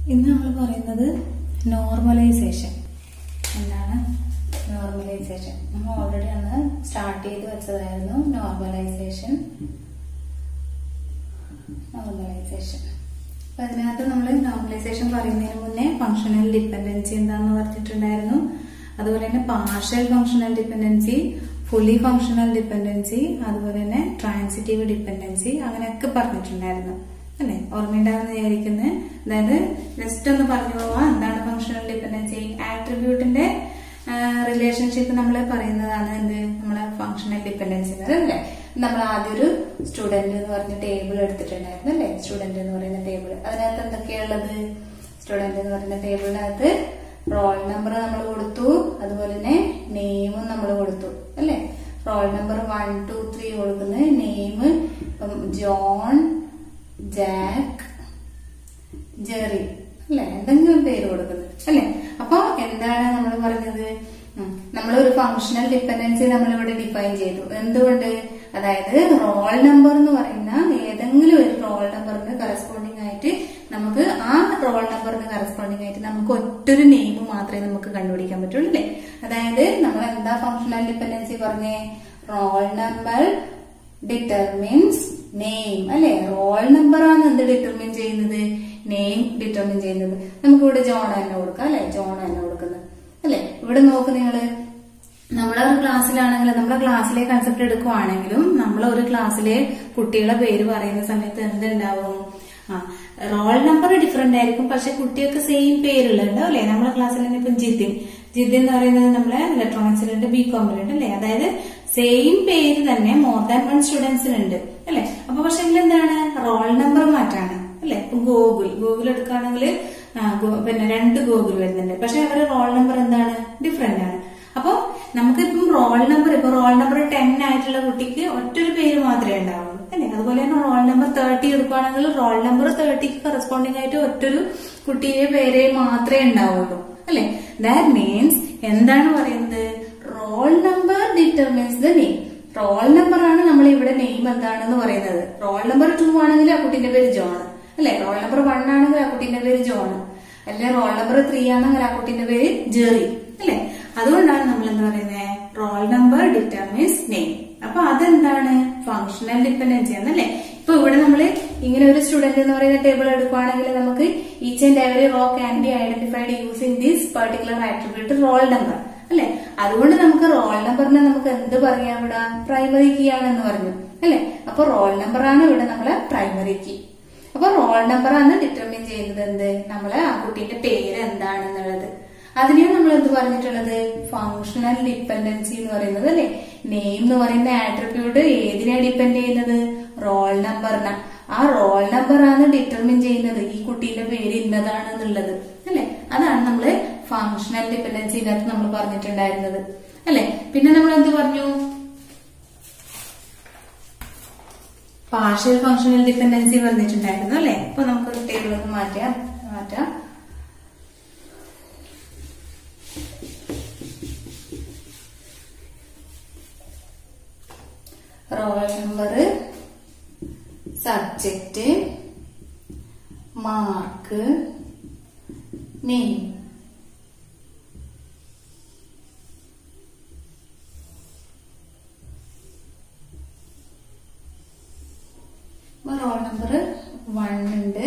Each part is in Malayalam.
ഇന്ന് നമ്മൾ പറയുന്നത് നോർമലൈസേഷൻ എന്താണ് നോർമലൈസേഷൻ നമ്മൾ ഓൾറെഡി അന്ന് സ്റ്റാർട്ട് ചെയ്ത് വെച്ചതായിരുന്നു നോർമലൈസേഷൻ നോർമലൈസേഷൻ അപ്പൊ അതിനകത്ത് നമ്മൾ നോർമലൈസേഷൻ പറയുന്നതിന് മുന്നേ ഫങ്ഷണൽ ഡിപ്പെൻഡൻസി എന്താണെന്ന് പറഞ്ഞിട്ടുണ്ടായിരുന്നു അതുപോലെ തന്നെ partial functional dependency fully functional dependency അതുപോലെ തന്നെ ട്രാൻസിറ്റീവ് ഡിപ്പെൻഡൻസി അങ്ങനെയൊക്കെ പറഞ്ഞിട്ടുണ്ടായിരുന്നു അല്ലെ ഓർമ്മയുണ്ടാകുന്ന വിചാരിക്കുന്നത് അതായത് ജസ്റ്റ് ഒന്ന് പറഞ്ഞു പോവാ എന്താണ് ഫങ്ഷണൽ ഡിപ്പെൻഡൻസി ആട്രിബ്യൂട്ടിന്റെ റിലേഷൻഷിപ്പ് നമ്മൾ പറയുന്നതാണ് എന്ത് നമ്മളെ ഫങ്ഷണൽ ഡിപ്പെൻഡൻസി അല്ലേ നമ്മൾ ആദ്യം ഒരു സ്റ്റുഡന്റ് എന്ന് പറഞ്ഞ ടേബിൾ എടുത്തിട്ടുണ്ടായിരുന്നു അല്ലേ സ്റ്റുഡന്റ് എന്ന് പറയുന്ന ടേബിൾ അതിനകത്ത് എന്തൊക്കെയുള്ളത് സ്റ്റുഡന്റ് എന്ന് പറയുന്ന ടേബിളിനകത്ത് റോൾ നമ്പർ നമ്മൾ കൊടുത്തു അതുപോലെ തന്നെ നെയിമും നമ്മൾ കൊടുത്തു അല്ലേ roll number one two three കൊടുക്കുന്നത് നെയിം ഇപ്പം ജോൺ ജാക്ക് ജെറി അല്ലെ എന്തെങ്കിലും പേര് കൊടുക്കുന്നത് അല്ലെ അപ്പൊ എന്താണ് നമ്മൾ പറഞ്ഞത് നമ്മൾ ഒരു ഫങ്ഷണൽ ഡിപ്പെൻഡൻസി നമ്മൾ ഇവിടെ ഡിഫൈൻ ചെയ്തു എന്തുകൊണ്ട് അതായത് റോൾ നമ്പർ എന്ന് പറയുന്ന ഏതെങ്കിലും ഒരു റോൾ നമ്പറിന് കറസ്പോണ്ടിങ് ആയിട്ട് നമുക്ക് ആ റോൾ നമ്പറിന് കറസ്പോണ്ടിങ് ആയിട്ട് നമുക്ക് ഒറ്റൊരു നെയിം മാത്രമേ നമുക്ക് കണ്ടുപിടിക്കാൻ പറ്റുള്ളൂ അല്ലേ അതായത് നമ്മൾ എന്താ ഫങ്ഷണൽ ഡിപ്പെൻഡൻസി പറഞ്ഞേ റോൾ നമ്പർ ഡിറ്റർമിൻസ് നെയിം അല്ലെ റോൾ നമ്പർ ആണ് എന്ത് ഡിറ്റർമിൻ ചെയ്യുന്നത് നെയിം ഡിറ്റർമിൻ ചെയ്യുന്നത് നമുക്ക് ഇവിടെ ജോൺ തന്നെ കൊടുക്കാം അല്ലെ ജോൺ തന്നെ കൊടുക്കുന്നത് അല്ലെ ഇവിടെ നോക്ക് നിങ്ങള് നമ്മളെ ഒരു ക്ലാസ്സിലാണെങ്കിലും നമ്മുടെ ക്ലാസ്സിലെ കൺസെപ്റ്റ് എടുക്കുവാണെങ്കിലും നമ്മൾ ഒരു ക്ലാസ്സിലെ കുട്ടികളെ പേര് പറയുന്ന സമയത്ത് എന്തുണ്ടാവും ആ റോൾ നമ്പർ ഡിഫറെന്റ് ആയിരിക്കും പക്ഷെ കുട്ടികൾക്ക് സെയിം പേരുള്ളുണ്ടാവും അല്ലെ നമ്മളെ ക്ലാസ്സിൽ തന്നെ ഇപ്പം ജിതിൻ ജിതിൻ എന്ന് പറയുന്നത് നമ്മളെ ഇലക്ട്രോണിക്സിലുണ്ട് ബി കോമിലുണ്ട് അല്ലെ അതായത് സെയിം പേര് തന്നെ മോർ ദാൻ വൺ സ്റ്റുഡൻസിനുണ്ട് അല്ലെ അപ്പൊ പക്ഷെ എന്താണ് റോൾ നമ്പർ മാറ്റാണ് അല്ലെ ഇപ്പൊ ഗൂഗിൾ ഗൂഗിൾ എടുക്കുകയാണെങ്കിൽ പിന്നെ രണ്ട് ഗൂഗിൾ വരുന്നുണ്ട് പക്ഷെ അവരുടെ റോൾ നമ്പർ എന്താണ് ഡിഫറെന്റ് ആണ് അപ്പൊ നമുക്കിപ്പം റോൾ നമ്പർ ഇപ്പൊ റോൾ നമ്പർ ടെൻ ആയിട്ടുള്ള കുട്ടിക്ക് ഒറ്റൊരു പേര് മാത്രമേ ഉണ്ടാവുള്ളൂ അല്ലെ അതുപോലെ തന്നെ റോൾ നമ്പർ തേർട്ടി എടുക്കുകയാണെങ്കിൽ റോൾ നമ്പർ തേർട്ടിക്ക് കറസ്പോണ്ടിങ് ആയിട്ട് ഒറ്റൊരു കുട്ടിയുടെ പേര് മാത്രമേ ഉണ്ടാവുള്ളൂ അല്ലെ ദാറ്റ് മീൻസ് എന്താണ് പറയുന്നത് roll number determines the name roll number ആണ് നമ്മൾ ഇവിടെ നെയിം എന്താണെന്ന് പറയുന്നത് റോൾ നമ്പർ ടു ആണെങ്കിൽ ആ കുട്ടിന്റെ പേര് ജോൺ അല്ലെ റോൾ നമ്പർ വൺ ആണെങ്കിൽ ആ കുട്ടിന്റെ പേര് ജോൺ അല്ലെ റോൾ നമ്പർ ത്രീ ആണെങ്കിൽ ആ കുട്ടിന്റെ പേര് ജെറി അല്ലെ അതുകൊണ്ടാണ് നമ്മൾ എന്താ പറയുന്നത് റോൾ നമ്പർ ഡിറ്റർമിൻസ് നെയിം അപ്പൊ അതെന്താണ് ഫങ്ഷണൽ ഡിപ്പെൻഡൻസി എന്നല്ലേ ഇപ്പൊ ഇവിടെ നമ്മൾ ഇങ്ങനെ ഒരു സ്റ്റുഡന്റ് എന്ന് പറയുന്ന ടേബിൾ എടുക്കുവാണെങ്കിൽ നമുക്ക് each and every row can be identified using this particular attribute roll number അല്ലെ അതുകൊണ്ട് നമുക്ക് റോൾ നമ്പറിനെ നമുക്ക് എന്ത് പറയാം ഇവിടെ പ്രൈമറി കീ ആണെന്ന് പറഞ്ഞു അല്ലെ അപ്പൊ റോൾ നമ്പർ ആണ് ഇവിടെ നമ്മളെ പ്രൈമറി കീ അപ്പൊ റോൾ നമ്പർ ആണ് ഡിറ്റർമിൻ ചെയ്യുന്നത് എന്ത് നമ്മളെ ആ കുട്ടീന്റെ പേര് എന്താണെന്നുള്ളത് അതിനെയാണ് നമ്മൾ എന്ത് പറഞ്ഞിട്ടുള്ളത് ഫങ്ഷണൽ ഡിപ്പെൻഡൻസി എന്ന് പറയുന്നത് അല്ലെ നെയിം എന്ന് പറയുന്ന ആട്രിബ്യൂട്ട് ഏതിനെ ഡിപ്പെൻഡ് ചെയ്യുന്നത് റോൾ നമ്പറിന ആ റോൾ നമ്പർ ആണ് ഡിറ്റർമിൻ ചെയ്യുന്നത് ഈ കുട്ടീന്റെ പേര് ഇന്നതാണെന്നുള്ളത് അല്ലെ അതാണ് നമ്മള് ഫങ്ഷണൽ ഡിപ്പെൻഡൻസിനകത്ത് നമ്മൾ പറഞ്ഞിട്ടുണ്ടായിരുന്നത് അല്ലെ പിന്നെ നമ്മൾ എന്ത് പറഞ്ഞു പാർഷ്യൽ ഫങ്ഷണൽ ഡിപ്പെൻഡൻസി പറഞ്ഞിട്ടുണ്ടായിരുന്നു അല്ലെ ഇപ്പൊ നമുക്ക് ടേബിൾ ഒന്ന് മാറ്റാം മാറ്റാം roll number subject mark name roll number one ഉണ്ട്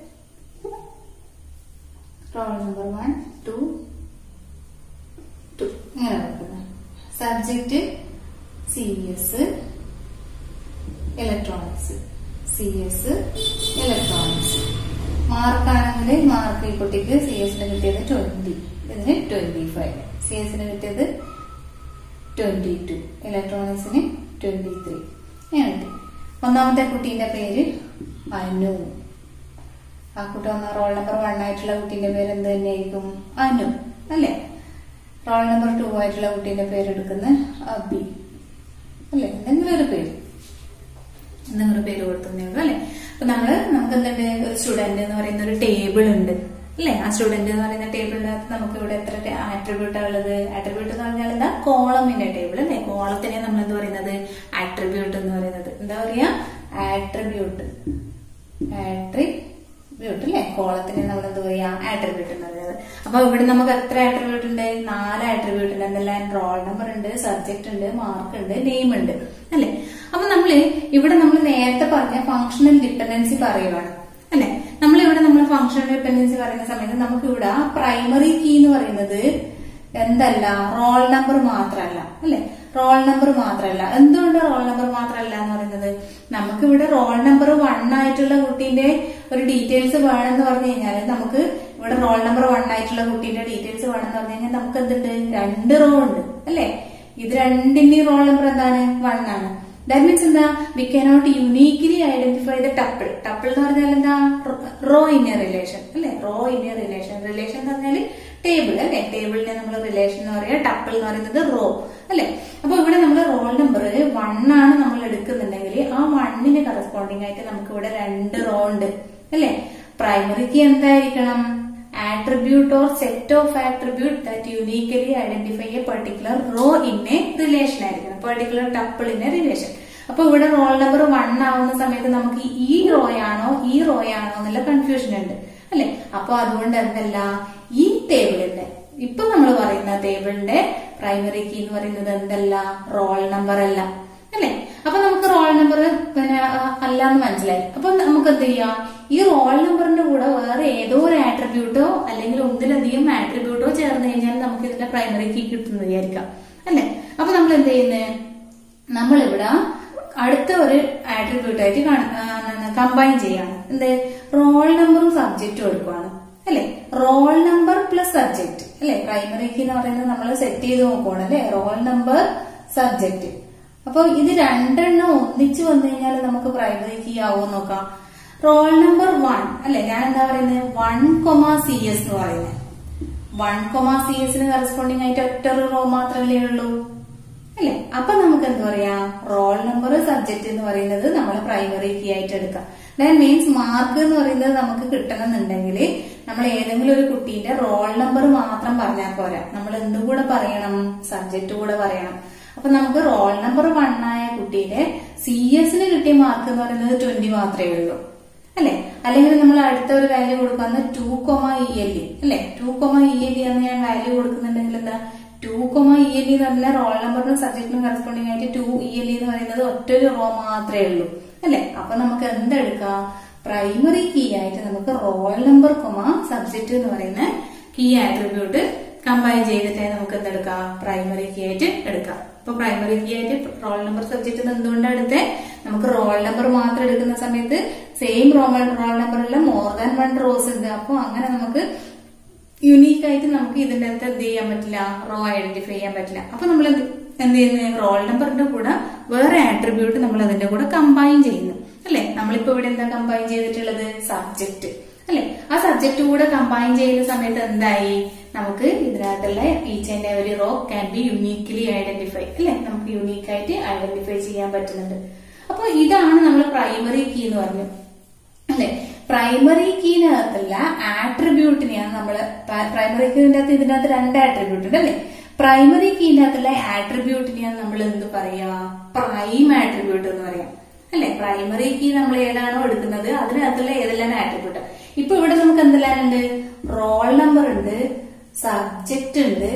roll number one two two ഇങ്ങനെ കൊടുക്കുന്നത് subject C S electronics C S electronics മാർക്കാണെങ്കിൽ മാർക്ക് ഈ കുട്ടിക്ക് സി എസിന് കിട്ടിയത് ട്വന്റി ഇതിന് ട്വന്റി ഫൈവ് സി എസിന് കിട്ടിയത് ട്വന്റി ടു ഇലക്ട്രോണിക്സിന് ട്വന്റി ത്രീ ഇങ്ങനെ കിട്ടി ഒന്നാമത്തെ കുട്ടീന്റെ പേര് അനു ആ കുട്ടി ഒന്നാം റോൾ നമ്പർ വൺ ആയിട്ടുള്ള കുട്ടീന്റെ പേര് എന്ത് തന്നെയായിരിക്കും അനു അല്ലേ റോൾ നമ്പർ ടു ആയിട്ടുള്ള കുട്ടീന്റെ പേര് എടുക്കുന്ന അബി അല്ലെ എന്തെങ്കിലും ഒരു പേര് എന്തെങ്കിലും പേര് കൊടുത്തുള്ളൂ അല്ലെ അപ്പൊ നമ്മള് നമുക്ക് എന്തുണ്ട് ഒരു സ്റ്റുഡന്റ് എന്ന് പറയുന്ന ഒരു ടേബിൾ ഉണ്ട് അല്ലെ ആ സ്റ്റുഡന്റ് എന്ന് പറയുന്ന ടേബിളിനകത്ത് നമുക്ക് ഇവിടെ എത്ര ആട്രിബ്യൂട്ടാ ഉള്ളത് ആട്രിബ്യൂട്ട് എന്ന് പറഞ്ഞാൽ എന്താ കോളമിന്റെ ടേബിൾ അല്ലെ കോളത്തിനെ നമ്മൾ എന്ത് പറയുന്നത് ആട്രിബ്യൂട്ട് എന്ന് പറയുന്നത് എന്താ പറയാ ആട്രിബ്യൂട്ട് ആട്രി ബ്യൂട്ട് അല്ലെ കോളത്തിന് നമ്മൾ എന്ത് പറയാ ആട്രിബ്യൂട്ട് എന്ന് പറയുന്നത് അപ്പൊ ഇവിടെ നമുക്ക് എത്ര ആട്രിബ്യൂട്ട് ഉണ്ട് നാല് ആട്രിബ്യൂട്ട് ഉണ്ട് എന്തെല്ലാം റോൾ നമ്പർ ഉണ്ട് സബ്ജക്ട് ഉണ്ട് മാർക്ക് ഉണ്ട് നെയിം ഉണ്ട് അല്ലെ അപ്പൊ നമ്മള് ഇവിടെ നമ്മൾ നേരത്തെ പറഞ്ഞ ഫങ്ഷണൽ ഡിപ്പെൻഡൻസി പറയുവാണ് അല്ലെ നമ്മളിവിടെ നമ്മൾ ഫങ്ഷണൽ ഡിപ്പെൻഡൻസി പറയുന്ന സമയത്ത് നമുക്ക് ഇവിടെ പ്രൈമറി കീ എന്ന് പറയുന്നത് എന്തല്ല റോൾ നമ്പർ മാത്രമല്ല അല്ലെ റോൾ നമ്പർ മാത്രമല്ല എന്തുകൊണ്ട് റോൾ നമ്പർ മാത്രമല്ല എന്ന് പറയുന്നത് നമുക്ക് ഇവിടെ റോൾ നമ്പർ വൺ ആയിട്ടുള്ള കുട്ടീന്റെ ഒരു ഡീറ്റെയിൽസ് വേണമെന്ന് പറഞ്ഞു കഴിഞ്ഞാൽ നമുക്ക് ഇവിടെ റോൾ നമ്പർ വൺ ആയിട്ടുള്ള കുട്ടീന്റെ ഡീറ്റെയിൽസ് വേണമെന്ന് പറഞ്ഞു കഴിഞ്ഞാൽ നമുക്ക് എന്തുണ്ട് രണ്ട് റോ ഉണ്ട് അല്ലെ ഇത് രണ്ടിന്റെയും റോൾ നമ്പർ എന്താണ് വൺ ആണ് ദാറ്റ് മീൻസ് എന്താ we cannot uniquely identify the tuple tuple എന്ന് പറഞ്ഞാൽ എന്താ റോ ഇൻ എ റിലേഷൻ അല്ലെ row in a relation relation എന്ന് പറഞ്ഞാൽ ടേബിൾ അല്ലെ ടേബിളിനെ നമ്മൾ റിലേഷൻ എന്ന് പറയാ ടപ്പിൾ എന്ന് പറയുന്നത് റോ അല്ലെ അപ്പൊ ഇവിടെ നമ്മൾ റോൾ നമ്പർ വൺ ആണ് നമ്മൾ എടുക്കുന്നുണ്ടെങ്കിൽ ആ വണ്ണിന് കറസ്പോണ്ടിങ് ആയിട്ട് നമുക്ക് ഇവിടെ രണ്ട് റോ ഉണ്ട് അല്ലെ പ്രൈമറിക്ക് എന്തായിരിക്കണം attribute or set of attribute that uniquely identify a particular row in a relation ആയിരിക്കണം particular tuple in a relation അപ്പൊ ഇവിടെ റോൾ നമ്പർ വൺ ആവുന്ന സമയത്ത് നമുക്ക് ഈ റോയാണോ ഈ റോയാണോ എന്നുള്ള കൺഫ്യൂഷൻ ഉണ്ട് അല്ലെ അപ്പൊ അതുകൊണ്ട് എന്തല്ല ഈ ടേബിളിന്റെ ഇപ്പൊ നമ്മൾ പറയുന്ന ടേബിളിന്റെ പ്രൈമറി കീ എന്ന് പറയുന്നത് എന്തല്ല റോൾ നമ്പർ അല്ല അല്ലെ അപ്പൊ നമുക്ക് റോൾ നമ്പർ പിന്നെ അല്ല എന്ന് മനസ്സിലായി അപ്പൊ നമുക്ക് എന്ത് ചെയ്യാം ഈ റോൾ നമ്പറിന്റെ കൂടെ വേറെ ഏതോ ഒരു ആട്രിബ്യൂട്ടോ അല്ലെങ്കിൽ ഒന്നിലധികം ആട്രിബ്യൂട്ടോ ചേർന്ന് കഴിഞ്ഞാൽ നമുക്ക് ഇതിന്റെ പ്രൈമറി കീ കിട്ടുന്ന വിചാരിക്കാം അല്ലെ അപ്പൊ നമ്മൾ എന്ത് ചെയ്യുന്നത് നമ്മളിവിടെ അടുത്ത ഒരു ആട്രിബ്യൂട്ട് ആയിട്ട് കമ്പൈൻ ചെയ്യാണ് എന്ത് റോൾ നമ്പറും സബ്ജക്റ്റും എടുക്കുവാണ് അല്ലെ റോൾ നമ്പർ പ്ലസ് സബ്ജക്ട് അല്ലെ പ്രൈമറി കീ എന്ന് പറയുന്നത് നമ്മൾ സെറ്റ് ചെയ്ത് നോക്കുവാണ് അല്ലെ റോൾ നമ്പർ സബ്ജക്ട് അപ്പൊ ഇത് രണ്ടെണ്ണം ഒന്നിച്ചു വന്നു കഴിഞ്ഞാൽ നമുക്ക് പ്രൈമറി കീ ആവുമോ നോക്കാം റോൾ നമ്പർ വൺ അല്ലെ ഞാൻ എന്താ പറയുന്നത് വൺ കൊമ സി എസ് എന്ന് പറയുന്നത് വൺ കൊമ സി എസിന് കറസ്പോണ്ടിങ് ആയിട്ട് ഒറ്റ റോ മാത്രമല്ലേ ഉള്ളൂ അല്ലെ അപ്പൊ നമുക്ക് എന്താ പറയാ റോൾ നമ്പർ സബ്ജക്ട് എന്ന് പറയുന്നത് നമ്മൾ പ്രൈമറി കീ ആയിട്ട് എടുക്കാം ദാറ്റ് മീൻസ് മാർക്ക് എന്ന് പറയുന്നത് നമുക്ക് കിട്ടണമെന്നുണ്ടെങ്കിൽ നമ്മൾ ഏതെങ്കിലും ഒരു കുട്ടീന്റെ റോൾ നമ്പർ മാത്രം പറഞ്ഞാൽ പോരാ നമ്മൾ എന്തും കൂടെ പറയണം സബ്ജക്ട് കൂടെ പറയണം അപ്പൊ നമുക്ക് റോൾ നമ്പർ വൺ ആയ കുട്ടീന്റെ സി എസിന് കിട്ടിയ മാർക്ക് എന്ന് പറയുന്നത് ട്വന്റി മാത്രമേ ഉള്ളൂ അല്ലെ അല്ലെങ്കിൽ നമ്മൾ അടുത്ത ഒരു വാല്യൂ കൊടുക്കാന്ന് two comma E L E അല്ലെ two comma E L E എന്ന് ഞാൻ വാല്യൂ കൊടുക്കുന്നുണ്ടെങ്കിൽ എന്താ two comma E L E എന്ന് പറഞ്ഞാൽ റോൾ നമ്പറിനും സബ്ജക്റ്റിനും കറസ്പോണ്ടിങ് ആയിട്ട് ടു ഇ എൽ ഇ എന്ന് പറയുന്നത് ഒറ്റൊരു റോ മാത്രമേ ഉള്ളൂ അല്ലെ അപ്പൊ നമുക്ക് എന്തെടുക്കാം പ്രൈമറി കീ ആയിട്ട് നമുക്ക് റോൾ നമ്പർ കൊമ സബ്ജക്റ്റ് എന്ന് പറയുന്ന കീ ആട്രിബ്യൂട്ട് കമ്പൈൻ ചെയ്തിട്ട് നമുക്ക് എന്തെടുക്കാം പ്രൈമറി കീ ആയിട്ട് എടുക്കാം ഇപ്പൊ പ്രൈമറി കീ ആയിട്ട് റോൾ നമ്പർ സബ്ജക്റ്റ് എന്തുകൊണ്ടാണ് എടുത്തത് നമുക്ക് റോൾ നമ്പർ മാത്രം എടുക്കുന്ന സമയത്ത് സെയിം റോൾ റോൾ നമ്പറിൽ മോർ ദാൻ വൺ റോസ് ഉണ്ട് അപ്പൊ അങ്ങനെ നമുക്ക് യുണീക്ക് ആയിട്ട് നമുക്ക് ഇതിന്റെ അകത്ത് എന്ത് ചെയ്യാൻ പറ്റില്ല റോ ഐഡന്റിഫൈ ചെയ്യാൻ പറ്റില്ല അപ്പൊ നമ്മൾ എന്ത് എന്ത് ചെയ്യുന്നത് റോൾ നമ്പറിന്റെ കൂടെ വേറെ ആട്രിബ്യൂട്ട് നമ്മൾ അതിന്റെ കൂടെ കമ്പൈൻ ചെയ്യുന്നു അല്ലെ നമ്മളിപ്പോ ഇവിടെ എന്താ കമ്പൈൻ ചെയ്തിട്ടുള്ളത് സബ്ജക്ട് അല്ലെ ആ സബ്ജക്ട് കൂടെ കമ്പൈൻ ചെയ്യുന്ന സമയത്ത് എന്തായി നമുക്ക് ഇതിനകത്തുള്ള each and every row can be uniquely identify അല്ലെ നമുക്ക് യുണീക്ക് ആയിട്ട് ഐഡന്റിഫൈ ചെയ്യാൻ പറ്റുന്നുണ്ട് അപ്പൊ ഇതാണ് നമ്മൾ പ്രൈമറി കീ എന്ന് പറഞ്ഞു അല്ലെ പ്രൈമറി കീനകത്തുള്ള ആട്രിബ്യൂട്ടിനെയാണ് നമ്മൾ പ്രൈമറി കീന്റെ അകത്ത് ഇതിനകത്ത് രണ്ട് ആട്രിബ്യൂട്ട് ഉണ്ട് അല്ലെ പ്രൈമറി കീന്റെ അകത്തുള്ള ആട്രിബ്യൂട്ടിനെയാണ് നമ്മൾ എന്ത് പറയാ പ്രൈം ആട്രിബ്യൂട്ട് എന്ന് പറയാം അല്ലെ പ്രൈമറി കീ നമ്മൾ ഏതാണോ എടുക്കുന്നത് അതിനകത്തുള്ള ഏതെല്ലാം ആട്രിബ്യൂട്ട് ഇപ്പൊ ഇവിടെ നമുക്ക് എന്തെല്ലാം ഉണ്ട് റോൾ നമ്പർ ഉണ്ട് സബ്ജക്റ്റ് ഉണ്ട്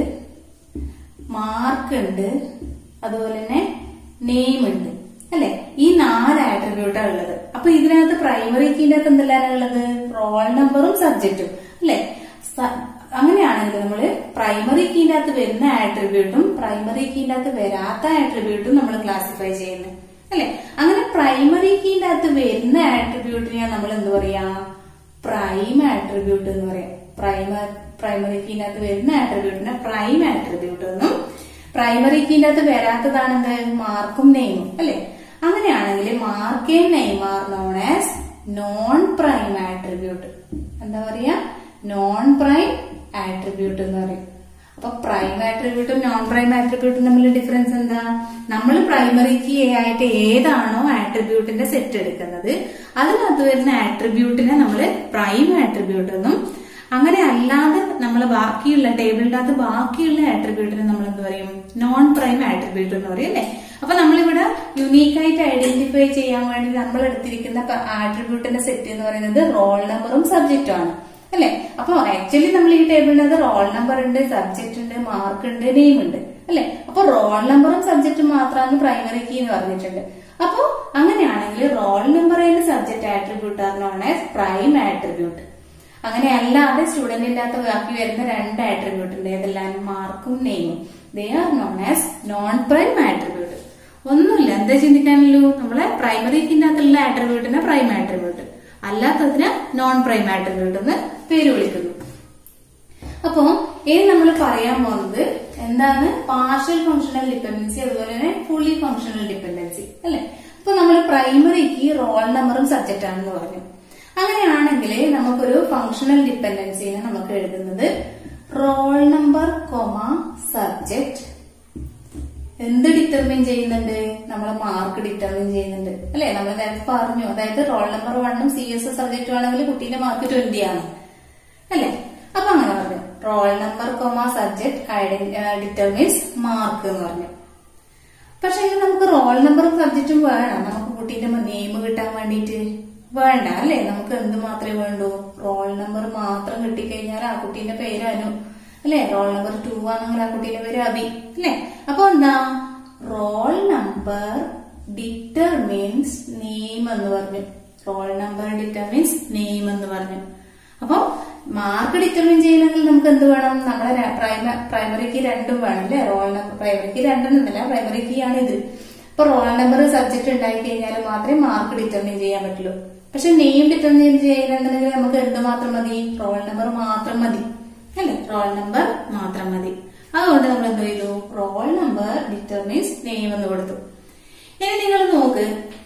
മാർക്ക് ഉണ്ട് അതുപോലെ തന്നെ നെയിം ഉണ്ട് അല്ലെ ഈ നാല് ആട്രിബ്യൂട്ടാണ് ഉള്ളത് അപ്പൊ ഇതിനകത്ത് പ്രൈമറി കീന്റെ അകത്ത് എന്തെല്ലാം ഉള്ളത് റോൾ നമ്പറും സബ്ജക്റ്റും അല്ലെ അങ്ങനെയാണെങ്കിൽ നമ്മൾ പ്രൈമറി കീന്റെ അകത്ത് വരുന്ന ആട്രിബ്യൂട്ടും പ്രൈമറി കീന്റെ അകത്ത് വരാത്ത ആട്രിബ്യൂട്ടും നമ്മൾ ക്ലാസിഫൈ ചെയ്യുന്നത് അല്ലെ അങ്ങനെ പ്രൈമറി കീന്റെ അകത്ത് വരുന്ന ആട്രിബ്യൂട്ടിനെയാണ് നമ്മൾ എന്ത് പറയാ പ്രൈം ആട്രിബ്യൂട്ട് എന്ന് പറയാം പ്രൈമ പ്രൈമറി കീന്റെ അകത്ത് വരുന്ന ആട്രിബ്യൂട്ടിനെ പ്രൈം ആട്രിബ്യൂട്ട് എന്നും പ്രൈമറി കീന്റെ അകത്ത് വരാത്തതാണ് എന്ത് മാർക്കും നെയിമും അല്ലെ അങ്ങനെയാണെങ്കിൽ mark and name are known as non prime attribute എന്താ പറയാ നോൺ പ്രൈം ആട്രിബ്യൂട്ട് എന്ന് പറയും അപ്പൊ പ്രൈം ആട്രിബ്യൂട്ടും നോൺ പ്രൈം ആട്രിബ്യൂട്ടും തമ്മിൽ ഡിഫറൻസ് എന്താ നമ്മൾ പ്രൈമറി കീ ആയിട്ട് ഏതാണോ ആട്രിബ്യൂട്ടിന്റെ സെറ്റ് എടുക്കുന്നത് അതിനകത്ത് വരുന്ന ആട്രിബ്യൂട്ടിനെ നമ്മൾ പ്രൈം ആട്രിബ്യൂട്ട് എന്നും അങ്ങനെ അല്ലാതെ നമ്മൾ ബാക്കിയുള്ള ടേബിളിന്റെ അകത്ത് ബാക്കിയുള്ള ആട്രിബ്യൂട്ടിനെ നമ്മൾ എന്ത് പറയും നോൺ പ്രൈം ആട്രിബ്യൂട്ട് എന്ന് പറയും അല്ലെ അപ്പൊ നമ്മളിവിടെ യുണീക്ക് ആയിട്ട് ഐഡന്റിഫൈ ചെയ്യാൻ വേണ്ടി നമ്മൾ എടുത്തിരിക്കുന്ന ആട്രിബ്യൂട്ടിന്റെ സെറ്റ് എന്ന് പറയുന്നത് റോൾ നമ്പറും സബ്ജക്റ്റും ആണ് അല്ലെ അപ്പൊ ആക്ച്വലി നമ്മൾ ഈ ടേബിളിനകത്ത് റോൾ നമ്പർ ഉണ്ട് സബ്ജക്റ്റ് ഉണ്ട് മാർക്ക് ഉണ്ട് നെയിം ഉണ്ട് അല്ലെ അപ്പൊ റോൾ നമ്പറും സബ്ജക്റ്റും മാത്രമാണ് പ്രൈമറി കീ എന്ന് പറഞ്ഞിട്ടുണ്ട് അപ്പൊ അങ്ങനെയാണെങ്കിൽ roll number and subject attribute are known as prime attribute അങ്ങനെ അല്ലാതെ സ്റ്റുഡന്റിന്റെ അകത്ത് ബാക്കി വരുന്ന രണ്ട് ആട്രിബ്യൂട്ട് ഉണ്ട് ഏതെല്ലാം മാർക്കും നെയിമും they are known as non prime attribute ഒന്നുമില്ല എന്താ ചിന്തിക്കാനുള്ളൂ നമ്മളെ പ്രൈമറി കീന്റെ അകത്തുള്ള ആട്രിബ്യൂട്ടിനെ പ്രൈം ആട്രിബ്യൂട്ട് അല്ലാത്തതിന് നോൺ പ്രൈം ആട്രിബ്യൂട്ട് എന്ന് പേര് വിളിക്കുന്നു അപ്പോ ഇനി നമ്മൾ പറയാൻ പോകുന്നത് എന്താണ് പാർഷ്യൽ ഫങ്ഷണൽ ഡിപ്പെൻഡൻസി അതുപോലെ തന്നെ ഫുള്ളി ഫങ്ഷണൽ ഡിപ്പെൻഡൻസി അല്ലെ അപ്പൊ നമ്മൾ പ്രൈമറിക്ക് റോൾ നമ്പറും സബ്ജക്റ്റ് ആണെന്ന് പറഞ്ഞു അങ്ങനെയാണെങ്കിൽ നമുക്കൊരു ഫങ്ഷണൽ ഡിപ്പെൻഡൻസിനെ നമുക്ക് എഴുതുന്നത് റോൾ നമ്പർ കൊമ സബ്ജക്റ്റ് എന്ത് ഡിറ്റർമിൻ ചെയ്യുന്നുണ്ട് നമ്മളെ മാർക്ക് ഡിറ്റർമിൻ ചെയ്യുന്നുണ്ട് അല്ലെ നമ്മൾ നേരത്തെ പറഞ്ഞു അതായത് റോൾ നമ്പർ വണ്ണും സി എസ് സബ്ജക്റ്റും ആണെങ്കിൽ കുട്ടീന്റെ മാർക്ക് ട്വന്റി ആണ് അല്ലെ അപ്പൊ അങ്ങനെ പറഞ്ഞു roll number comma subject determines mark എന്ന് പറഞ്ഞു പക്ഷെ ഇത് നമുക്ക് റോൾ നമ്പറും സബ്ജക്റ്റും വേണം നമുക്ക് കുട്ടീന്റെ നെയിം കിട്ടാൻ വേണ്ടിയിട്ട് വേണ്ട അല്ലെ നമുക്ക് എന്ത് മാത്രമേ വേണ്ടൂ റോൾ നമ്പർ മാത്രം കിട്ടിക്കഴിഞ്ഞാൽ ആ കുട്ടീന്റെ പേര് അനു അല്ലെ റോൾ നമ്പർ ടു ആണെങ്കിൽ ആ കുട്ടീന്റെ പേര് അബി അല്ലെ അപ്പൊ എന്താ റോൾ നമ്പർ ഡിറ്റർമിൻസ് നെയിം എന്ന് പറഞ്ഞു റോൾ നമ്പർ ഡിറ്റർമിൻസ് നെയിം എന്ന് പറഞ്ഞു അപ്പൊ മാർക്ക് ഡിറ്റർമിൻ ചെയ്യണമെങ്കിൽ നമുക്ക് എന്ത് വേണം നമ്മളെ പ്രൈമറി കീ രണ്ടും വേണം അല്ലെ റോൾ നമ്പർ പ്രൈമറി കീ രണ്ടെന്നല്ല പ്രൈമറി കീ ആണ് ഇത് അപ്പൊ റോൾ നമ്പർ സബ്ജക്ട് ഉണ്ടായി കഴിഞ്ഞാൽ മാത്രമേ മാർക്ക് ഡിറ്റർമിൻ ചെയ്യാൻ പറ്റുള്ളൂ പക്ഷെ നെയിം ഡിറ്റർമിൻ ചെയ്യണമെന്നുണ്ടെങ്കിൽ നമുക്ക് എന്ത് മാത്രം മതി റോൾ നമ്പർ മാത്രം മതി അല്ലെ റോൾ നമ്പർ മാത്രം മതി അതുകൊണ്ട് നമ്മൾ എന്ത് ചെയ്തു റോൾ നമ്പർ ഡിറ്റർമിൻസ് നെയിം എന്ന് കൊടുത്തു ഇനി നിങ്ങൾ നോക്ക്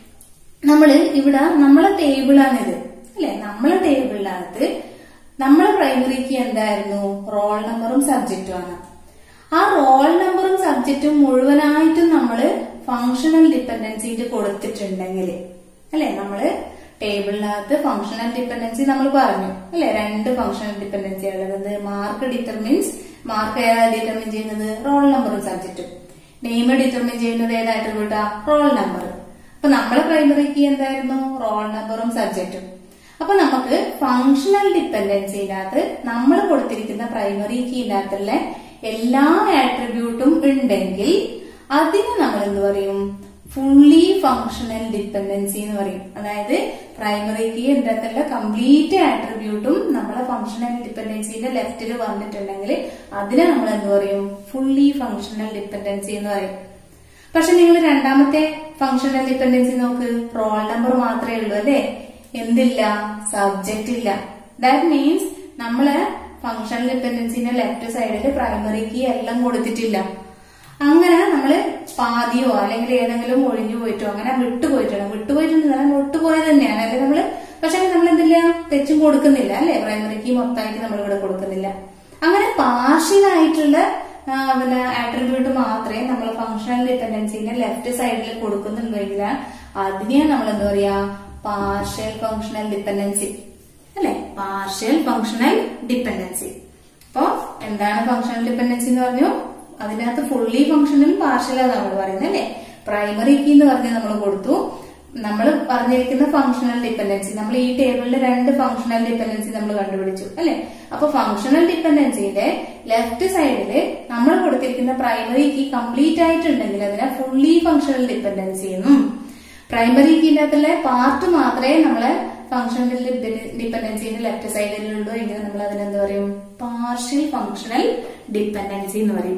നമ്മള് ഇവിടെ നമ്മളെ ടേബിളാണിത് അല്ലെ നമ്മളെ ടേബിളിനകത്ത് നമ്മളെ പ്രൈമറി കീ എന്തായിരുന്നു റോൾ നമ്പറും സബ്ജക്റ്റും ആണ് ആ റോൾ നമ്പറും സബ്ജക്റ്റും മുഴുവനായിട്ടും നമ്മള് ഫങ്ഷണൽ ഡിപ്പെൻഡൻസിയിൽ കൊടുത്തിട്ടുണ്ടെങ്കിൽ അല്ലെ നമ്മള് ടേബിളിനകത്ത് ഫങ്ഷണൽ ഡിപ്പെൻഡൻസി നമ്മൾ പറഞ്ഞു അല്ലെ രണ്ട് ഫങ്ഷണൽ ഡിപ്പെൻഡൻസി ഉള്ളത് മാർക്ക് ഡിറ്റർമിൻസ് മാർക്ക് ഏതാ ഡിറ്റർമിൻ ചെയ്യുന്നത് റോൾ നമ്പറും സബ്ജക്റ്റും നെയിം ഡിറ്റർമിൻ ചെയ്യുന്നത് ഏതായിട്ട് കൂട്ടാ റോൾ നമ്പർ അപ്പൊ നമ്മളെ പ്രൈമറി കീ എന്തായിരുന്നു റോൾ നമ്പറും സബ്ജക്റ്റും അപ്പൊ നമുക്ക് ഫങ്ഷണൽ ഡിപ്പെൻഡൻസിനകത്ത് നമ്മൾ കൊടുത്തിരിക്കുന്ന പ്രൈമറി കീനകത്തുള്ള എല്ലാ ആട്രിബ്യൂട്ടും ഉണ്ടെങ്കിൽ അതിന് നമ്മൾ എന്ത് പറയും ഫുള്ളി ഫങ്ഷണൽ ഡിപ്പെൻഡൻസി എന്ന് പറയും അതായത് പ്രൈമറി കീ ഇതിനകത്തുള്ള കംപ്ലീറ്റ് ആട്രിബ്യൂട്ടും നമ്മളെ ഫങ്ഷണൽ ഡിപ്പെൻഡൻസിന്റെ ലെഫ്റ്റിൽ വന്നിട്ടുണ്ടെങ്കിൽ അതിനെ നമ്മൾ എന്ത് പറയും ഫുള്ളി ഫങ്ഷണൽ ഡിപ്പെൻഡൻസി എന്ന് പറയും പക്ഷെ നിങ്ങൾ രണ്ടാമത്തെ ഫങ്ഷണൽ ഡിപ്പെൻഡൻസി നോക്ക് റോൾ നമ്പർ മാത്രമേ ഉള്ളൂ അല്ലേ എന്തില്ല സബ്ജക്റ്റ് ഇല്ല ദാറ്റ് മീൻസ് നമ്മള് ഫങ്ഷണൽ ഡിപ്പെൻഡൻസിന്റെ ലെഫ്റ്റ് സൈഡിൽ പ്രൈമറി കീ എല്ലാം കൊടുത്തിട്ടില്ല അങ്ങനെ നമ്മള് പാതിയോ അല്ലെങ്കിൽ ഏതെങ്കിലും ഒഴിഞ്ഞു പോയിട്ടോ അങ്ങനെ വിട്ടുപോയിട്ടാണ് വിട്ടുപോയിട്ടുണ്ടെന്ന് വിട്ടുപോയത് തന്നെയാണ് അല്ലെ നമ്മള് പക്ഷെ നമ്മൾ എന്തില്ല തെച്ചും കൊടുക്കുന്നില്ല അല്ലെ പ്രൈമറി കീ മൊത്തമായിട്ട് നമ്മൾ ഇവിടെ കൊടുക്കുന്നില്ല അങ്ങനെ പാർഷ്യൽ ആയിട്ടുള്ള ആ, പിന്നെ ആട്രിബ്യൂട്ട് മാത്രമേ നമ്മൾ ഫങ്ഷണൽ ഡിപ്പെൻഡൻസിന്റെ ലെഫ്റ്റ് സൈഡിൽ കൊടുക്കുന്നുണ്ടെങ്കിൽ അതിനെ നമ്മൾ എന്താ പറയാ പാർഷ്യൽ ഫങ്ഷണൽ ഡിപ്പെൻഡൻസി അല്ലെ പാർഷ്യൽ ഫങ്ഷണൽ ഡിപ്പെൻഡൻസി അപ്പോ എന്താണ് ഫങ്ഷണൽ ഡിപ്പെൻഡൻസി എന്ന് പറഞ്ഞു അതിനകത്ത് ഫുള്ളി ഫങ്ഷണലും പാർഷ്യലാണ് നമ്മൾ പറയുന്നത് അല്ലെ പ്രൈമറി കീ എന്ന് പറഞ്ഞ് നമ്മൾ കൊടുത്തു നമ്മൾ പറഞ്ഞിരിക്കുന്ന ഫങ്ഷണൽ ഡിപ്പെൻഡൻസി നമ്മൾ ഈ ടേബിളിൽ രണ്ട് ഫങ്ഷണൽ ഡിപ്പെൻഡൻസി നമ്മൾ കണ്ടുപിടിച്ചു അല്ലെ അപ്പൊ ഫങ്ഷണൽ ഡിപ്പെൻഡൻസിയുടെ ലെഫ്റ്റ് സൈഡില് നമ്മൾ കൊടുത്തിരിക്കുന്ന പ്രൈമറി കീ കംപ്ലീറ്റ് ആയിട്ടുണ്ടെങ്കിൽ അതിനെ ഫുള്ളി ഫങ്ഷണൽ ഡിപ്പെൻഡൻസി എന്നും പ്രൈമറി കീനകത്തുള്ള പാർട്ട് മാത്രമേ നമ്മളെ ഫങ്ഷണൽ ഡിപ്പെൻഡൻസിന്റെ ലെഫ്റ്റ് സൈഡിലുള്ളൂ എങ്കിൽ നമ്മൾ അതിനെന്ത് പറയും പാർഷ്യൽ ഫങ്ഷണൽ ഡിപ്പെൻഡൻസി എന്ന് പറയും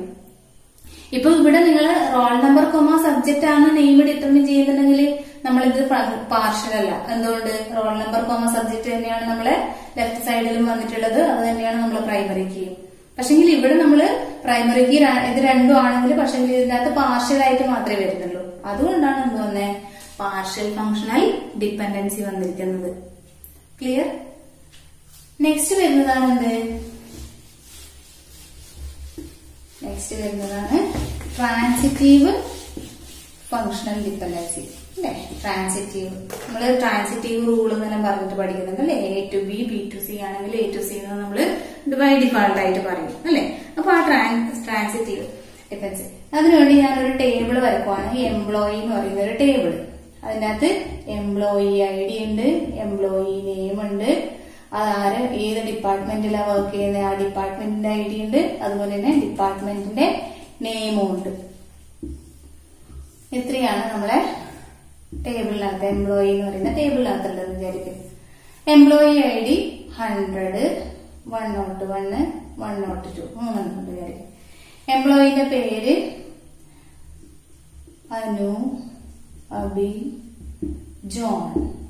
ഇപ്പൊ ഇവിടെ നിങ്ങൾ റോൾ നമ്പർ കൊമ സബ്ജക്റ്റ് ആണ് നെയിം ഡിറ്റർമിൻ ചെയ്യുന്നുണ്ടെങ്കിൽ നമ്മളിത് പാർഷ്യൽ അല്ല എന്തുകൊണ്ട് റോൾ നമ്പർ കൊമ സബ്ജക്റ്റ് തന്നെയാണ് നമ്മളെ ലെഫ്റ്റ് സൈഡിലും വന്നിട്ടുള്ളത് അത് തന്നെയാണ് നമ്മളെ പ്രൈമറി കീ പക്ഷെങ്കിൽ ഇവിടെ നമ്മൾ പ്രൈമറി കീ ഇത് രണ്ടും ആണെങ്കിൽ പക്ഷെങ്കിൽ ഇതിനകത്ത് പാർഷ്യൽ ആയിട്ട് മാത്രമേ വരുന്നുള്ളൂ അതുകൊണ്ടാണ് എന്ത് വന്നേ പാർഷ്യൽ ഫങ്ഷണൽ ഡിപ്പെൻഡൻസി വന്നിരിക്കുന്നത് ക്ലിയർ നെക്സ്റ്റ് വരുന്നതാണ് എന്ത് നെക്സ്റ്റ് വരുന്നതാണ് ട്രാൻസിറ്റീവ് ഫങ്ഷണൽ ഡിപ്പെൻഡൻസി അല്ലെ ട്രാൻസിറ്റീവ് നമ്മൾ ട്രാൻസിറ്റീവ് റൂൾ എന്നെല്ലാം പറഞ്ഞിട്ട് പഠിക്കുന്നുണ്ട് അല്ലെ A to B B to C ആണെങ്കിൽ എ ടു സി എന്ന് നമ്മൾ ബൈ ഡിഫാൾട്ട് ആയിട്ട് പറയും അല്ലെ അപ്പൊ ആ ട്രാൻസിറ്റീവ് ഡിപ്പെൻസി അതിനുവേണ്ടി ഞാനൊരു ടേബിൾ വരക്കുവാണ് എംപ്ലോയി എന്ന് പറയുന്ന ഒരു ടേബിൾ അതിൻ്റെ അകത്ത് എംപ്ലോയി ഐ ഡി ഉണ്ട് എംപ്ലോയി നെയിം ഉണ്ട് അതാര് ഏത് ഡിപ്പാർട്ട്മെന്റിലാണ് വർക്ക് ചെയ്യുന്നത് ആ ഡിപ്പാർട്ട്മെന്റിന്റെ ഐ ഡി ഉണ്ട് അതുപോലെ തന്നെ ഡിപ്പാർട്ട്മെന്റിന്റെ നെയിമും ഉണ്ട് ഇത്രയാണ് നമ്മളെ ടേബിളിനകത്ത് എംപ്ലോയി എന്ന് പറയുന്ന ടേബിളിനകത്തുള്ളത് വിചാരിക്കും employee I D hundred one nought one one nought two മൂന്നെണ്ണം ഉണ്ട് വിചാരിക്കും എംപ്ലോയിന്റെ പേര് അനു അബി ജോൺ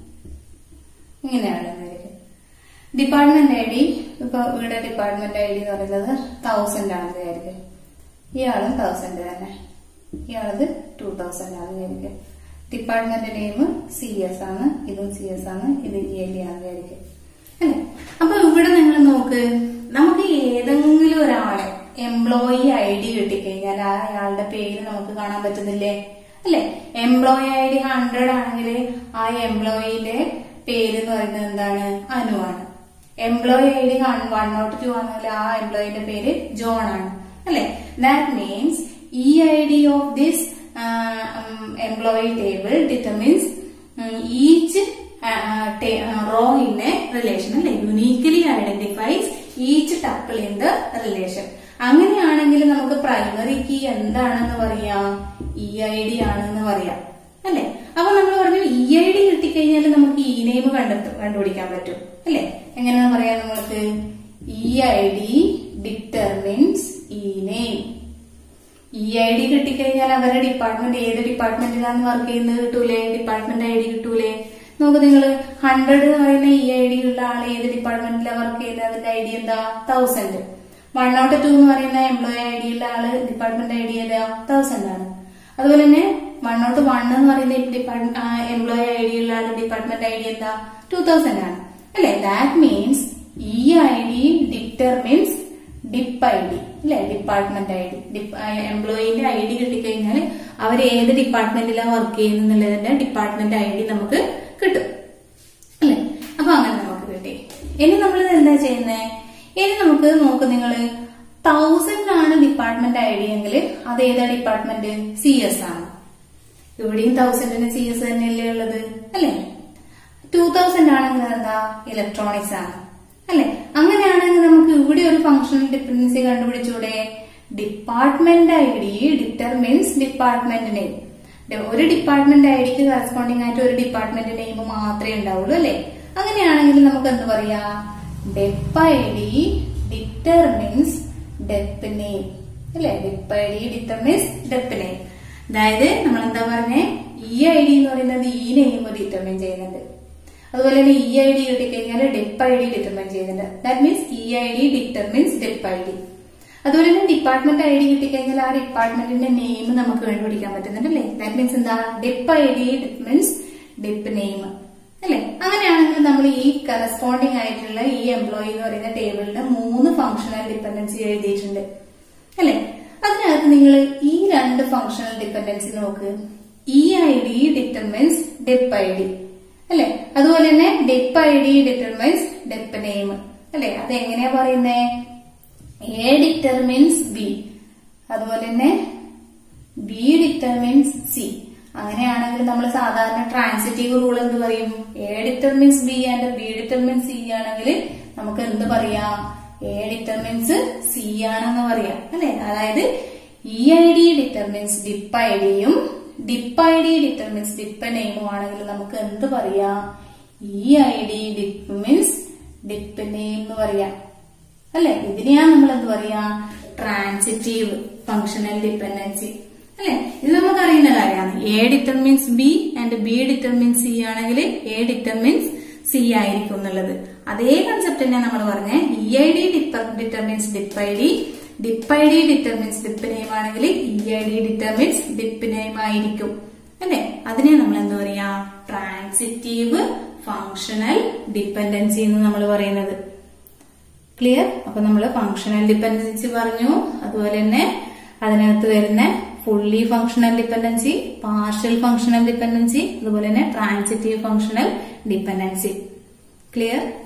ഇങ്ങനെയാണ് വിചാരിക്കും ഡിപ്പാർട്ട്മെന്റ് ഐ ഡി ഇപ്പൊ ഇവിടെ ഡിപ്പാർട്ട്മെന്റ് ഐ ഡി എന്ന് പറയുന്നത് തൗസൻഡ് ആണ് വിചാരിക്കും ഇയാളും തൗസൻഡ് തന്നെ ഇയാളത് ടൂ തൗസൻഡ് ആണ് വിചാരിക്കും ഡിപ്പാർട്ട്മെന്റ് നെയിം സി എസ് ആണ് ഇതും സി എസ് ആണ് ഇത് ഇ എൽ ആണ് വിചാരിക്കും അല്ലെ അപ്പൊ ഇവിടെ നിങ്ങൾ നോക്ക് നമുക്ക് ഏതെങ്കിലും ഒരാളെ എംപ്ലോയി ഐ ഡി കിട്ടിക്കഴിഞ്ഞാൽ ആ അയാളുടെ പേര് നമുക്ക് കാണാൻ പറ്റുന്നില്ലേ അല്ലെ എംപ്ലോയി ഐ ഡി ഹൺഡ്രഡ് ആണെങ്കിൽ ആ എംപ്ലോയിയുടെ പേര് എന്ന് പറയുന്നത് എന്താണ് അനു ആണ് employee I D one nought two ആണെങ്കിൽ ആ എംപ്ലോയിന്റെ പേര് ജോൺ ആണ് അല്ലെ ദാറ്റ് മീൻസ് ഈ I D of this employee table determines each row in a relation അല്ലെ uniquely identifies each tuple in the relation അങ്ങനെയാണെങ്കിൽ നമുക്ക് പ്രൈമറി കീ എന്താണെന്ന് പറയാം ഇ ഐ ഡി ആണെന്ന് പറയാം അല്ലെ അപ്പൊ നമ്മൾ പറഞ്ഞു ഇ ഐ ഡി കിട്ടിക്കഴിഞ്ഞാൽ നമുക്ക് ഇ നെയിം കണ്ടെത്തു കണ്ടുപിടിക്കാൻ പറ്റും അല്ലെ എങ്ങനെയാന്ന് പറയാം നമ്മൾക്ക് E I D determines E name E I D കിട്ടിക്കഴിഞ്ഞാൽ അവരുടെ ഡിപ്പാർട്ട്മെന്റ് ഏത് ഡിപ്പാർട്ട്മെന്റിലാണ് വർക്ക് ചെയ്യുന്നത് കിട്ടൂലേ ഡിപ്പാർട്ട്മെന്റ് ഐ ഡി കിട്ടൂലേ നോക്ക് നിങ്ങൾ ഹൺഡ്രഡ് എന്ന് പറയുന്ന ഇ ഐ ഡി ഉള്ള ആൾ ഏത് ഡിപ്പാർട്ട്മെന്റിലാണ് വർക്ക് ചെയ്യുന്നത് അതിന്റെ ഐ ഡി എന്താ തൗസൻഡ് വൺ നോട്ട് ടു എന്ന് പറയുന്ന എംപ്ലോയി ഐ ഡി ഉള്ള ആള് ഡിപ്പാർട്ട്മെന്റ് ഐ ഡി ഏതാ തൗസൻഡ് ആണ് അതുപോലെ തന്നെ വൺ നോട്ട് വൺ എന്ന് പറയുന്ന ഡിപ്പാർട്ട്മെന്റ് എംപ്ലോയി ഐ ഡി ഉള്ള ആള് ഡിപ്പാർട്ട്മെന്റ് ഐ ഡി എന്താ ടൂ തൗസൻഡ് ആണ് അല്ലെ that means E I D determines dip I D അല്ലെ ഡിപ്പാർട്ട്മെന്റ് ഐ ഡി എംപ്ലോയിന്റെ ഐ ഡി കിട്ടിക്കഴിഞ്ഞാൽ അവർ ഏത് ഡിപ്പാർട്ട്മെന്റിലാണ് വർക്ക് ചെയ്യുന്നതിന്റെ ഡിപ്പാർട്ട്മെന്റ് ഐ ഡി നമുക്ക് കിട്ടും അല്ലെ അപ്പൊ അങ്ങനെ നമുക്ക് കിട്ടി ഇനി നമ്മൾ എന്താ ചെയ്യുന്നത് ഇനി നമുക്ക് നോക്ക് നിങ്ങൾ തൗസൻഡ് ആണ് ഡിപ്പാർട്ട്മെന്റ് ഐ ഡി എങ്കിൽ അത് ഏതാ ഡിപ്പാർട്ട്മെന്റ് സി എസ് ആണ് ഇവിടെയും തൗസൻഡിന് സി എസ് തന്നെയല്ലേ ഉള്ളത് അല്ലെ ടൂ തൗസൻഡ് ആണെങ്കിൽ എന്താ ഇലക്ട്രോണിക്സ് ആണ് അല്ലെ അങ്ങനെയാണെങ്കിൽ നമുക്ക് ഇവിടെ ഒരു ഫംഗ്ഷണൽ ഡിപ്പെൻഡൻസി കണ്ടുപിടിച്ചൂടെ department I D determines department name ഒരു ഡിപ്പാർട്ട്മെന്റ് ഐ ഡിക്ക് കറസ്പോണ്ടിങ് ആയിട്ട് ഒരു ഡിപ്പാർട്ട്മെന്റ് നെയിം മാത്രമേ ഉണ്ടാവുള്ളൂ അല്ലെ അങ്ങനെയാണെങ്കിൽ നമുക്ക് എന്ത് പറയാ dep I D determines dep name അല്ലെ dep I D determines dep name അതായത് നമ്മൾ എന്താ പറഞ്ഞേ ഇ ഐ ഡി എന്ന് പറയുന്നത് ഈ നെയിം ഡിറ്റർമിൻ ചെയ്യുന്നുണ്ട് അതുപോലെ തന്നെ ഇ ഐ ഡി കിട്ടിക്കഴിഞ്ഞാൽ ഡെപ്പ് ഐ ഡി ഡിറ്റർമിൻ ചെയ്യുന്നുണ്ട് that means E I D determines dep I D അതുപോലെ തന്നെ ഡിപ്പാർട്ട്മെന്റ് ഐ ഡി കിട്ടിക്കഴിഞ്ഞാൽ ആ ഡിപ്പാർട്ട്മെന്റിന്റെ നെയിം നമുക്ക് കണ്ടുപിടിക്കാൻ പറ്റുന്നുണ്ട് അല്ലേ ദാറ്റ് മീൻസ് എന്താ dep I D means dep name അല്ലെ അങ്ങനെയാണെങ്കിൽ നമ്മൾ ഈ കറസ്പോണ്ടിങ് ആയിട്ടുള്ള ഈ എംപ്ലോയി എന്ന് പറയുന്ന ടേബിളിന് മൂന്ന് ഫംഗ്ഷണൽ ഡിപ്പെൻഡൻസി എഴുതിയിട്ടുണ്ട് അല്ലെ അതിനകത്ത് നിങ്ങൾ ഈ രണ്ട് ഫംഗ്ഷണൽ ഡിപ്പെൻഡൻസി നോക്ക് E I D determines dep I D അല്ലെ അതുപോലെ തന്നെ dep I D determines dep name അല്ലെ അത് എങ്ങനെയാ പറയുന്നേ എ ഡിറ്റർമിൻസ് ബി അതുപോലെ തന്നെ ബി ഡിറ്റർമിൻസ് സി അങ്ങനെയാണെങ്കിൽ നമ്മൾ സാധാരണ ട്രാൻസിറ്റീവ് റൂൾ എന്ത് പറയും A determines B and B determines C ആണെങ്കിൽ നമുക്ക് എന്ത് പറയാം എ ഡിറ്റർമിൻസ് സി ആണെന്ന് പറയാം അല്ലെ അതായത് E I D determines dip I ഡിയും dept I D determines dept നെയിമും ആണെങ്കിൽ നമുക്ക് എന്ത് പറയാം E I D determines dept name എന്ന് പറയാം അല്ലെ ഇതിനെയാണ് നമ്മൾ എന്ത് പറയാ ട്രാൻസിറ്റീവ് ഫങ്ഷണൽ ഡിപ്പെൻഡൻസി അല്ലെ ഇത് നമുക്ക് അറിയുന്ന കാര്യമാണ് A determines B and B determines C ആണെങ്കിൽ എ ഡിറ്റർമിൻസ് സി ആയിരിക്കും എന്നുള്ളത് അതേ കൺസെപ്റ്റ് തന്നെ നമ്മൾ പറഞ്ഞ E I D determines dip I D dept I D determines dept name ആണെങ്കിൽ E I D determines dept name ആയിരിക്കും അല്ലെ അതിനെ നമ്മൾ എന്താ പറയാ ട്രാൻസിറ്റീവ് ഫങ്ഷണൽ ഡിപ്പെൻഡൻസി എന്ന് നമ്മൾ പറയുന്നത് ക്ലിയർ അപ്പൊ നമ്മൾ ഫങ്ഷണൽ ഡിപ്പെൻഡൻസി പറഞ്ഞു അതുപോലെ തന്നെ അതിനകത്ത് വരുന്ന fully functional dependency partial functional dependency അതുപോലെ തന്നെ ട്രാൻസിറ്റീവ് ഫങ്ഷണൽ ഡിപ്പെൻഡൻസി ക്ലിയർ